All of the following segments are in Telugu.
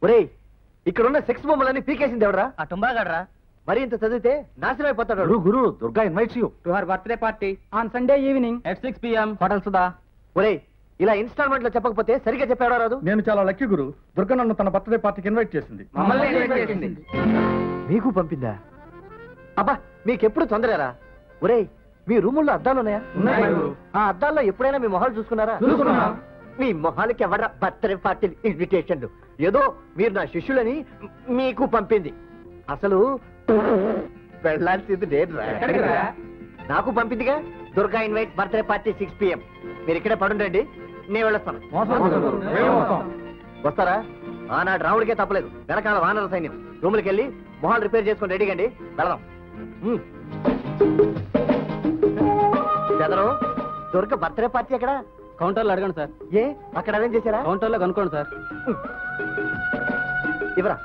ఒరేయ్ ఇక్కడున్న సెక్స్ బొమ్మలన్నీ పీకేసింది ఎవడరా ఆ టుంబాగడ్రా మరి ఇంత చదివితే నాశనం అయిపోతాడు గురు గురు Durga invites you to her birthday party on Sunday evening at six PM hotel Sudha ఒరేయ్ ఇలా ఇన్స్టాల్మెంట్ లో చెప్పకపోతే సరిగ్గా చెప్పాడో రాదు నేను చాలా లక్కీ గురు దుర్గా నన్ను తన బర్త్డే పార్టీకి ఇన్వైట్ చేసింది మమ్మల్ని ఇన్వైట్ చేసింది మీకు పంపిందా అబ్బా మీకెప్పుడు తొందరరా ఒరేయ్ మీ రూముల్లో అద్దాలు ఉన్నాయా ఉన్నాయి గురు. ఆ అద్దాల్లో ఎప్పుడైనా మీ మొహాలు చూసుకున్నారా చూసుకున్నాం. మీ మొహాలకి ఎవడ బర్త్డే పార్టీ ఇన్విటేషన్లు ఏదో మీరు నా శిష్యులని మీకు పంపింది అసలు వెళ్ళాల్సింది నేనురా. ఎక్కడికి రా? నాకు పంపిందిగా Durga invite birthday party six PM మీరు ఇక్కడే పడుండండి నేను వెళ్ళొస్తాను వస్తారా ఆనాడు రాముడికే తప్పలేదు వెనకాల వానర సైన్యం రూములకి వెళ్ళి మొహాలు రిపేర్ చేసుకొని రెడీగా అండి వెళదాం ఉమ్. బెదరు దుర్గ బర్త్డే పార్టీ ఎక్కడ కౌంటర్లో అడగండి సార్ ఏ అక్కడ అరేంజ్ చేశారా కౌంటర్లో కనుక్కోండి సార్ ఇవరా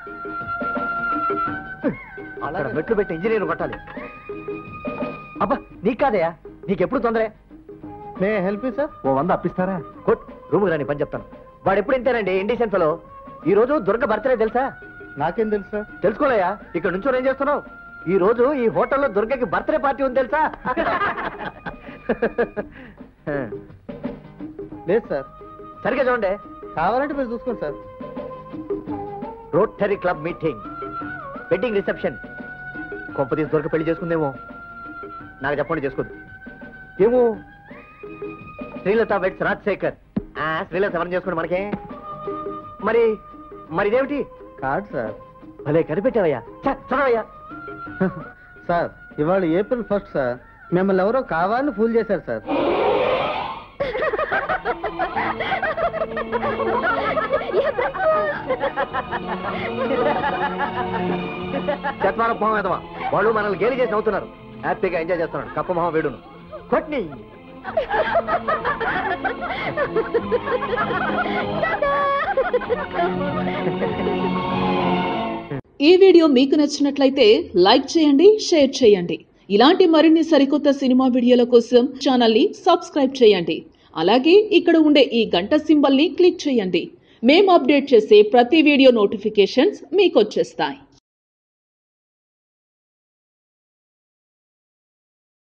అక్కడ మెట్లు పెట్టి ఇంజనీర్ కొట్టాలి అబ్బా నీకు కాదయా నీకెప్పుడు తొందరే మే హెల్ప్ సార్ ఓ వంద అప్పిస్తారా కొట్ రూమ్ రాని పని చెప్తాను వాడు ఎప్పుడు ఇంతేనండి ఇండిషన్ ఫెలో ఈ రోజు దుర్గ బర్త్డే తెలుసా నాకేం తెలుసు సార్ తెలుసుకోలేయా ఇక్కడ నుంచి ఏం చేస్తున్నావు ఈ రోజు ఈ హోటల్లో దుర్గకి బర్త్డే పార్టీ ఉంది తెలుసా లేదు సార్ సరిగ్గా చూడండి కావాలంటే మీరు చూసుకోండి sir Rotary Club meeting wedding reception కొంపతీసి దొరక పెళ్లి చేసుకుందేమో నాకు చెప్పండి చేసుకోదు ఏమో శ్రీలత వెడ్స్ రాజశేఖర్ ఆ, శ్రీలత ఎవరిని చేసుకోండి మనకే మరి మరి ఇదేమిటి కార్డ్ సార్ భలే కనిపెట్టావయ్యా ఛ, చదవయ్యా సార్ ఇవాళ ఏప్రిల్ ఫస్ట్ సార్ మిమ్మల్ని ఎవరో కావాలని ఫూల్ చేశారు సార్ చత్వారం మొహం ఎదవా వాళ్ళు మనల్ని గేలి చేసి నవ్వుతున్నారు హ్యాపీగా ఎంజాయ్ చేస్తున్నాడు కప్ప మొహం వేడును కొట్ని ఈ వీడియో మీకు నచ్చినట్లయితే లైక్ చేయండి షేర్ చేయండి ఇలాంటి మరిన్ని సరికొత్త సినిమా వీడియోల కోసం ఛానల్ని సబ్స్క్రైబ్ చేయండి అలాగే ఇక్కడ ఉండే ఈ గంట సింబల్ని క్లిక్ చేయండి మేము అప్డేట్ చేసే ప్రతి వీడియో నోటిఫికేషన్స్ మీకు వచ్చేస్తాయి